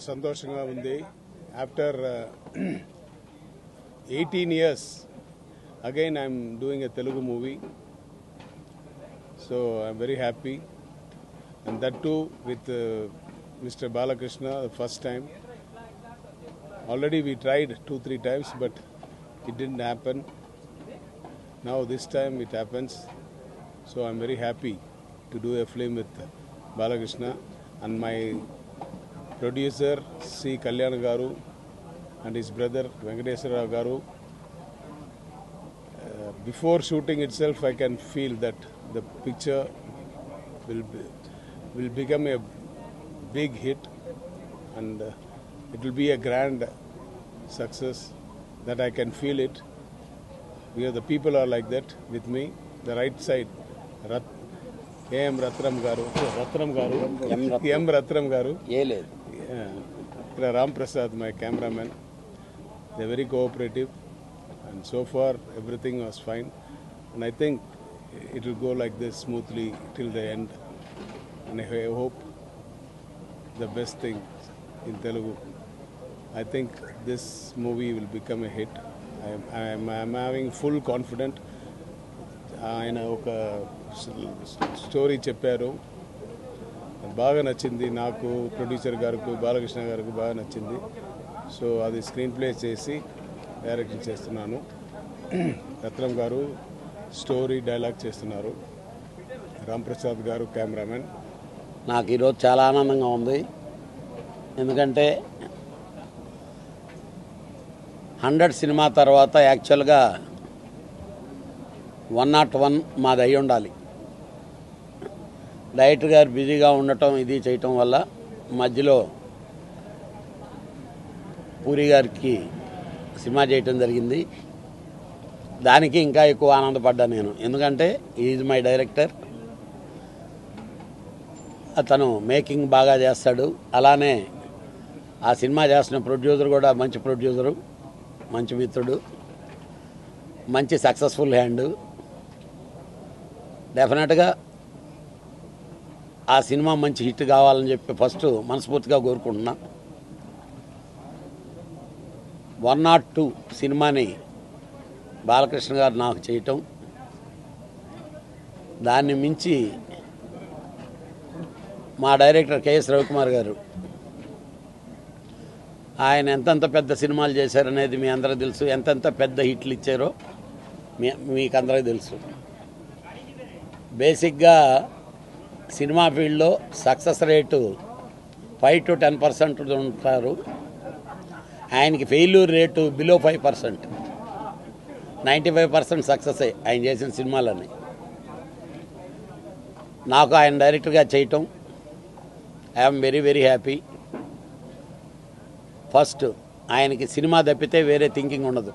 సంతోషంగా ఉంది after eighteen years again I'm doing a Telugu movie so I'm very happy and that too with mister Balakrishna first time already we tried two three times but it didn't happen now this time it happens so I'm very happy to do a film with Balakrishna and my producer C Kalyan garu and his brother Venkateswararao garu before shooting itself I can feel that the picture will will become a big hit and it will be a grand success that I can feel it because the people are like that with me. The right side, Rat, A.M. Ratram Garu, Ratram Garu, M. Ratram. M. Ratram Garu, ఏ లేదు yeah, ఇక్కడ Ram Prasad, my cameraman. They're very cooperative and so far everything was fine. And I think it will go like this smoothly till the end. And I hope the best thing in Telugu. I think this movie will become a hit. I am, I am, I am having full confidence. ఆయన ఒక story చెప్పారు బాగా నచ్చింది నాకు producer గారికి బాలకృష్ణ గారికి బాగా నచ్చింది సో అది స్క్రీన్ ప్లే చేసి డైరెక్షన్ చేస్తున్నాను రత్నం గారు స్టోరీ డైలాగ్ చేస్తున్నారు రామ్ ప్రసాద్ గారు కెమెరామెన్ నాకు ఈరోజు చాలా ఆనందంగా ఉంది ఎందుకంటే హండ్రెడ్ సినిమా తర్వాత యాక్చువల్గా వన్ నాట్ వన్ మాది అయి ఉండాలి డైరెక్టర్ గారు బిజీగా ఉండటం ఇది చేయటం వల్ల మధ్యలో పూరి గారికి సినిమా చేయటం జరిగింది దానికి ఇంకా ఎక్కువ ఆనందపడ్డా నేను ఎందుకంటే ఈజ్ మై డైరెక్టర్ అతను మేకింగ్ బాగా చేస్తాడు అలానే ఆ సినిమా చేస్తున్న ప్రొడ్యూసర్ కూడా మంచి ప్రొడ్యూసరు మంచి మిత్రుడు మంచి సక్సెస్ఫుల్ హ్యాండ్ డెఫినెట్గా ఆ సినిమా మంచి హిట్ కావాలని చెప్పి ఫస్ట్ మనస్ఫూర్తిగా కోరుకుంటున్నా వన్ నాట్ టూ సినిమాని బాలకృష్ణ గారు నాకు చేయటం దాన్ని మించి మా డైరెక్టర్ కెఎస్ రవికుమార్ గారు ఆయన ఎంతెంత పెద్ద సినిమాలు చేశారనేది మీ అందరికీ తెలుసు ఎంతెంత పెద్ద హిట్లు ఇచ్చారో మీ మీకు అందరికీ తెలుసు బేసిక్గా సినిమా ఫీల్డ్లో success rate five to ten percent ఉంటారు ఆయనకి failure rate below five percent ninety five percent success ఆయన చేసిన సినిమాలని నాకు ఆయన డైరెక్టర్గా చేయటం I'm very very happy first ఆయనకి సినిమా తప్పితే వేరే థింకింగ్ ఉండదు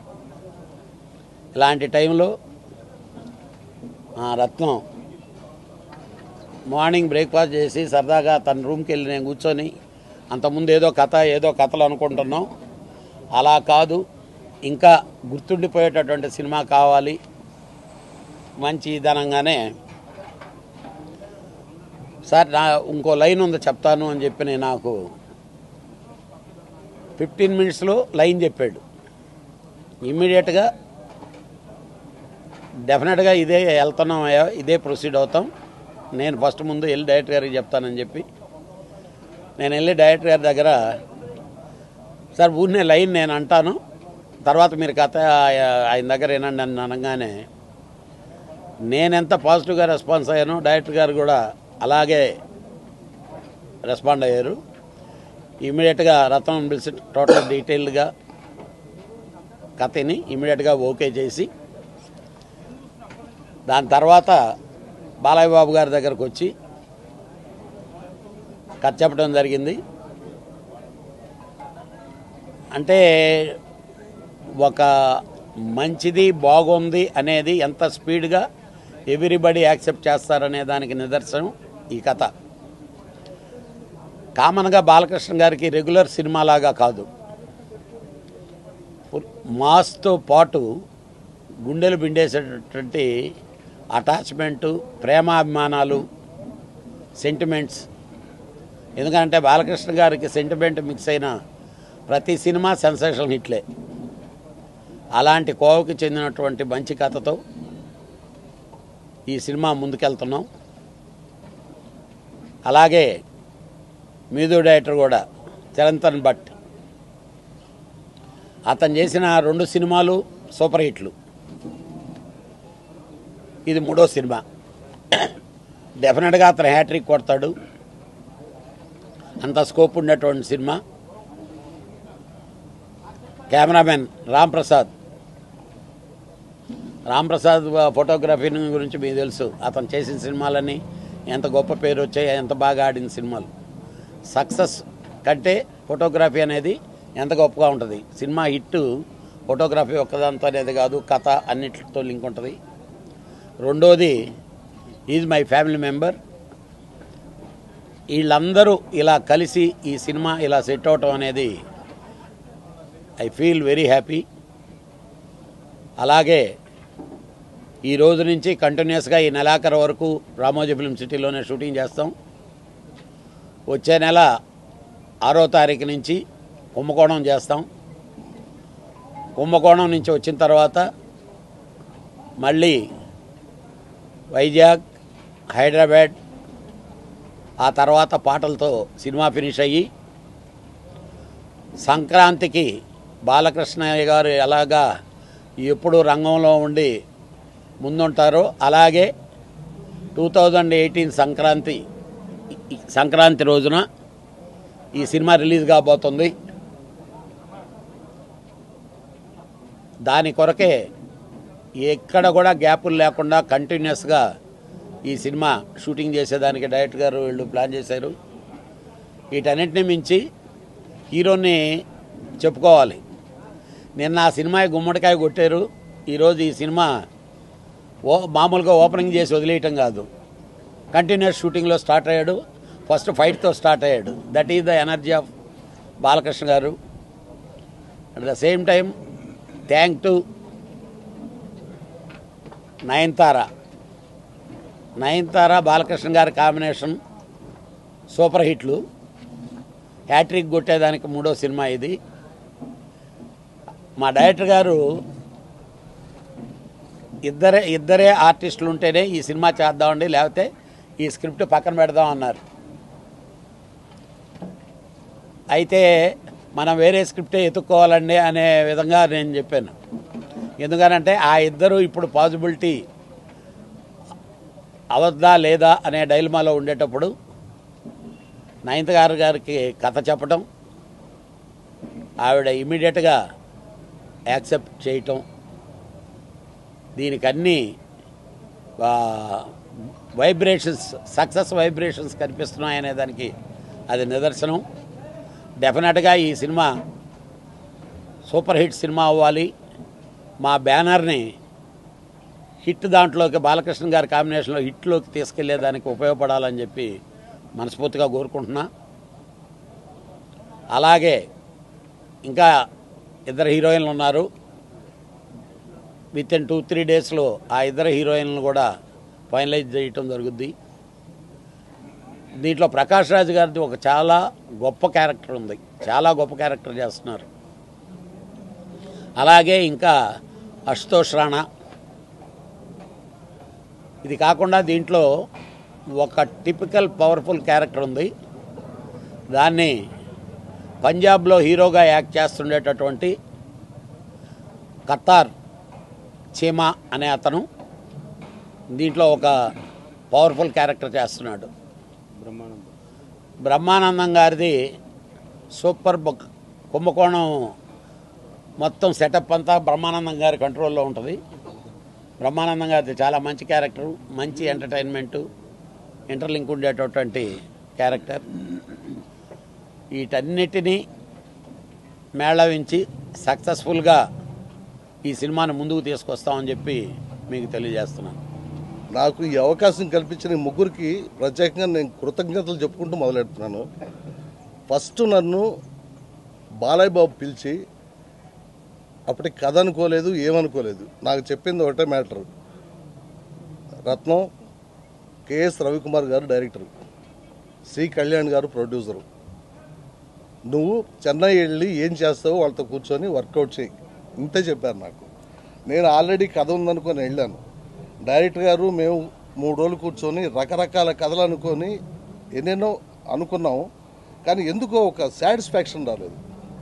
ఇలాంటి టైంలో ఆ రత్నం మార్నింగ్ బ్రేక్ఫాస్ట్ చేసి సరదాగా తన రూమ్కి వెళ్ళి నేను కూర్చొని అంతకుముందు ఏదో కథ ఏదో కథలు అనుకుంటున్నాం అలా కాదు ఇంకా గుర్తుండిపోయేటటువంటి సినిమా కావాలి మంచి ధనంగానే సార్ నా ఇంకో లైన్ ఉంది చెప్తాను అని చెప్పి నేను నాకు ఫిఫ్టీన్ మినిట్స్లో లైన్ చెప్పాడు ఇమ్మీడియట్గా డెఫినెట్గా ఇదే వెళ్తున్నాం అయ్యా, ఇదే ప్రొసీడ్ అవుతాం నేను ఫస్ట్ ముందు వెళ్ళి డైరెక్టర్ గారికి చెప్తానని చెప్పి నేను వెళ్ళి డైరెక్టర్ గారి దగ్గర సార్ ఊరినే లైన్ నేను అంటాను తర్వాత మీరు కథ ఆయ- ఆయన దగ్గర వినండి అని అనగానే నేనెంత పాజిటివ్గా రెస్పాన్స్ అయ్యానో డైరెక్టర్ గారు కూడా అలాగే రెస్పాండ్ అయ్యారు ఇమీడియట్గా రత్నం పిలిచి టోటల్ డీటెయిల్డ్గా కథని ఇమీడియట్గా ఓకే చేసి దాని తర్వాత బాలయ్య బాబు గారి దగ్గరకు వచ్చి కథ చెప్పడం జరిగింది అంటే ఒక మంచిది బాగుంది అనేది ఎంత స్పీడ్గా ఎవ్రీబడి యాక్సెప్ట్ చేస్తారనే దానికి నిదర్శనం ఈ కథ కామన్గా బాలకృష్ణ గారికి రెగ్యులర్ సినిమాలాగా కాదు ఫుల్ మాస్తో పాటు గుండెలు పిండేసేటటువంటి అటాచ్మెంటు ప్రేమాభిమానాలు సెంటిమెంట్స్ ఎందుకంటే బాలకృష్ణ గారికి సెంటిమెంట్ మిక్స్ అయిన ప్రతి సినిమా సెన్సేషన్ హిట్లే అలాంటి కోవకి చెందినటువంటి మంచి కథతో ఈ సినిమా ముందుకెళ్తున్నాం అలాగే మీదు డైరెక్టర్ కూడా చిరంతన్ భట్ అతను చేసిన రెండు సినిమాలు సూపర్ హిట్లు ఇది మూడో సినిమా డెఫినెట్గా అతను హ్యాట్రిక్ కొడతాడు అంత స్కోప్ ఉన్నటువంటి cinema cameraman Ram Prasad Ram Prasad photography గురించి మీకు తెలుసు అతను చేసిన సినిమాలన్నీ ఎంత గొప్ప పేరు వచ్చాయి ఎంత బాగా ఆడిన సినిమాలు సక్సెస్ కంటే ఫోటోగ్రఫీ అనేది ఎంత గొప్పగా ఉంటుంది సినిమా హిట్ ఫోటోగ్రఫీ ఒక్కదాంతో అనేది కాదు కథ అన్నిటితో లింక్ ఉంటుంది రెండోది ఈజ్ మై ఫ్యామిలీ మెంబర్ వీళ్ళందరూ ఇలా కలిసి ఈ సినిమా ఇలా సెట్ అవటం అనేది ఐ ఫీల్ వెరీ హ్యాపీ అలాగే ఈ రోజు నుంచి కంటిన్యూస్గా ఈ నెలాఖరు వరకు రామోజీ ఫిల్మ్ సిటీలోనే షూటింగ్ చేస్తాం వచ్చే నెల ఆరో తారీఖు నుంచి కుంభకోణం చేస్తాం కుంభకోణం నుంచి వచ్చిన తర్వాత మళ్ళీ వైజాగ్ హైదరాబాద్ ఆ తర్వాత పాటలతో సినిమా ఫినిష్ అయ్యి సంక్రాంతికి బాలకృష్ణయ్య గారు ఎలాగా ఎప్పుడు రంగంలో ఉండి ముందుంటారో అలాగే టూ థౌజండ్ ఎయిటీన్ సంక్రాంతి ఈ సంక్రాంతి రోజున ఈ సినిమా రిలీజ్ కాబోతుంది దాని కొరకే ఎక్కడ కూడా గ్యాపులు లేకుండా కంటిన్యూస్గా ఈ సినిమా షూటింగ్ చేసేదానికి డైరెక్టర్ గారు వీళ్ళు ప్లాన్ చేశారు వీటన్నిటిని మించి హీరోని చెప్పుకోవాలి నిన్న ఆ సినిమా గుమ్మడికాయ కొట్టారు ఈరోజు ఈ సినిమా ఓ మామూలుగా ఓపెనింగ్ చేసి వదిలేయటం కాదు కంటిన్యూస్ షూటింగ్లో స్టార్ట్ అయ్యాడు ఫస్ట్ ఫైట్తో స్టార్ట్ అయ్యాడు that is the energy of Balakrishna garu at the same time thank to Nayanthara Nayanthara Balakrishna గారి కాంబినేషన్ సూపర్ హిట్లు హ్యాట్రిక్ కొట్టేదానికి మూడో సినిమా ఇది మా డైరెక్టర్ గారు ఇద్దరే ఇద్దరే ఆర్టిస్టులు ఉంటేనే ఈ సినిమా చేద్దామండి లేకపోతే ఈ స్క్రిప్ట్ పక్కన పెడదాం అన్నారు అయితే మనం వేరే స్క్రిప్టే ఎత్తుక్కోవాలండి అనే విధంగా నేను చెప్పాను ఎందుకనంటే ఆ ఇద్దరు ఇప్పుడు పాసిబిలిటీ అవద్దా లేదా అనే డైల్మాలో ఉండేటప్పుడు నైన్త్ గారు గారికి కథ చెప్పటం ఆవిడ ఇమీడియట్గా యాక్సెప్ట్ చేయటం దీనికి అన్ని వైబ్రేషన్స్ సక్సెస్ వైబ్రేషన్స్ కనిపిస్తున్నాయనే దానికి అది నిదర్శనం డెఫినెట్గా ఈ సినిమా సూపర్ హిట్ సినిమా అవ్వాలి మా బ్యానర్ని హిట్ దాంట్లోకి బాలకృష్ణ గారి కాంబినేషన్లో హిట్లోకి తీసుకెళ్లేదానికి ఉపయోగపడాలని చెప్పి మనస్ఫూర్తిగా కోరుకుంటున్నా అలాగే ఇంకా ఇద్దరు హీరోయిన్లు ఉన్నారు విత్ ఇన్ టూ త్రీ డేస్లో ఆ ఇద్దరు హీరోయిన్లను కూడా ఫైనలైజ్ చేయటం జరుగుద్ది దీంట్లో ప్రకాష్ రాజ్ గారిది ఒక చాలా గొప్ప క్యారెక్టర్ ఉంది చాలా గొప్ప క్యారెక్టర్ చేస్తున్నారు అలాగే ఇంకా అశుతోష్ రాణా ఇది కాకుండా దీంట్లో ఒక టిపికల్ పవర్ఫుల్ క్యారెక్టర్ ఉంది దాన్ని పంజాబ్లో హీరోగా యాక్ట్ చేస్తుండేటటువంటి కత్తార్ చీమా అనే అతను దీంట్లో ఒక పవర్ఫుల్ క్యారెక్టర్ చేస్తున్నాడు బ్రహ్మానందం బ్రహ్మానందం గారిది సూపర్ బుక్ కుంభకోణం మొత్తం సెటప్ అంతా బ్రహ్మానందం గారి కంట్రోల్లో ఉంటుంది బ్రహ్మానందం గారిది చాలా మంచి క్యారెక్టర్ మంచి ఎంటర్టైన్మెంటు ఇంటర్లింక్ ఉండేటటువంటి క్యారెక్టర్ వీటన్నిటినీ మేళవించి సక్సెస్ఫుల్గా ఈ సినిమాని ముందుకు తీసుకొస్తామని చెప్పి మీకు తెలియజేస్తున్నాను నాకు ఈ అవకాశం కల్పించిన ఈ ముగ్గురికి ప్రత్యేకంగా నేను కృతజ్ఞతలు చెప్పుకుంటూ మొదలెడుతున్నాను ఫస్ట్ నన్ను బాలయ్య బాబు పిలిచి అప్పటికి కథ అనుకోలేదు ఏమనుకోలేదు నాకు చెప్పింది ఒకటే మ్యాటర్ రత్నం కేఎస్ రవికుమార్ గారు డైరెక్టర్ సి కళ్యాణ్ గారు ప్రొడ్యూసరు నువ్వు చెన్నై వెళ్ళి ఏం చేస్తావో వాళ్ళతో కూర్చొని వర్కౌట్ చేయి ఇంతే చెప్పారు నాకు నేను ఆల్రెడీ కథ ఉందనుకొని వెళ్ళాను డైరెక్టర్ గారు మేము మూడు రోజులు కూర్చొని రకరకాల కథలు అనుకొని ఎన్నెన్నో అనుకున్నాము కానీ ఎందుకో ఒక సాటిస్ఫాక్షన్ రాలేదు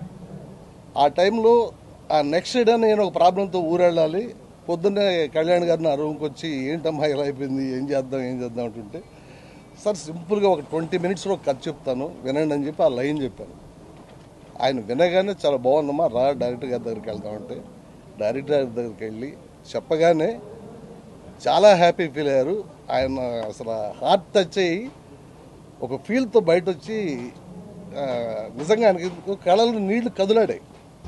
ఆ టైంలో ఆ నెక్స్ట్ డే నేను ఒక ప్రాబ్లంతో ఊరెళ్ళాలి పొద్దున్నే కళ్యాణ్ గారిని ఆ రూమ్కి వచ్చి ఏంటమ్మా ఇలా అయిపోయింది ఏం చేద్దాం ఏం చేద్దాం అంటుంటే సార్ సింపుల్గా ఒక ట్వంటీ మినిట్స్లో కథ చెప్తాను వినండి అని చెప్పి ఆ లైన్ చెప్పాను ఆయన వినగానే చాలా బాగుందమ్మా రా డైరెక్టర్ గారి దగ్గరికి వెళ్దామంటే డైరెక్టర్ గారి దగ్గరికి వెళ్ళి చెప్పగానే చాలా హ్యాపీ ఫీల్ అయ్యారు ఆయన అసలు హార్ట్ టచ్ అయ్యి ఒక ఫీల్తో బయట వచ్చి ఆ, నిజంగా ఆయనకి కళలు నీళ్లు కదిలాడాయి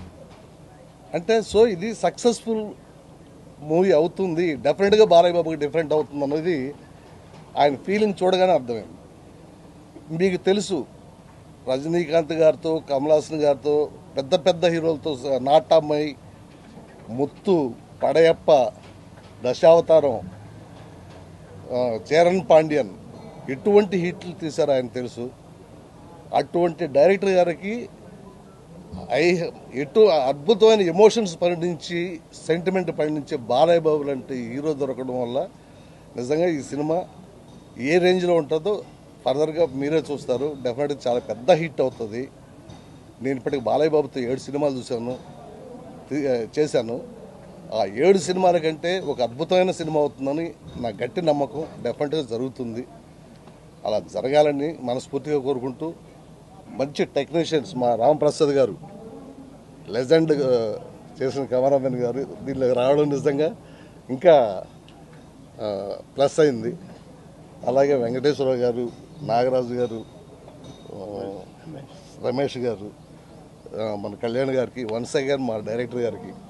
అంటే సో ఇది సక్సెస్ఫుల్ మూవీ అవుతుంది డెఫినెట్గా బాలయ్య బాబుకి డిఫరెంట్ అవుతుంది అన్నది ఆయన ఫీలింగ్ చూడగానే అర్థమైంది మీకు తెలుసు రజనీకాంత్ గారితో కమల్ హాసన్ గారితో పెద్ద పెద్ద హీరోలతో స- నాటమ్మాయి ముత్తు పడయప్ప దశావతారం ఆ, చరణ్ పాండ్యన్ ఎటువంటి హిట్లు తీశారో ఆయన తెలుసు అటువంటి డైరెక్టర్ గారికి ఐ ఎటు అద్భుతమైన ఎమోషన్స్ పండించి సెంటిమెంట్ పండించే బాలయ్య బాబు లాంటి హీరో దొరకడం వల్ల నిజంగా ఈ సినిమా ఏ రేంజ్లో ఉంటుందో ఫర్దర్గా మీరే చూస్తారు డెఫినెట్గా చాలా పెద్ద హిట్ అవుతుంది నేను ఇప్పటికి బాలయ్య బాబుతో ఏడు సినిమాలు చూశాను తీ- చేశాను ఆ ఏడు సినిమాల కంటే ఒక అద్భుతమైన సినిమా అవుతుందని నా గట్టి నమ్మకం డెఫినెట్గా జరుగుతుంది అలా జరగాలని మనస్ఫూర్తిగా కోరుకుంటూ మంచి టెక్నీషియన్స్ మా రామప్రసాద్ గారు లెజెండ్ ఆ, చేసిన కెమెరామెన్ గారు దీనిలో రావడం నిజంగా ఇంకా ఆ, ప్లస్ అయింది అలాగే వెంకటేశ్వర గారు నాగరాజు గారు ఆ, రమేష్ గారు ఆ, మన కళ్యాణ్ గారికి వన్స్ అగైన్ మా డైరెక్టర్ గారికి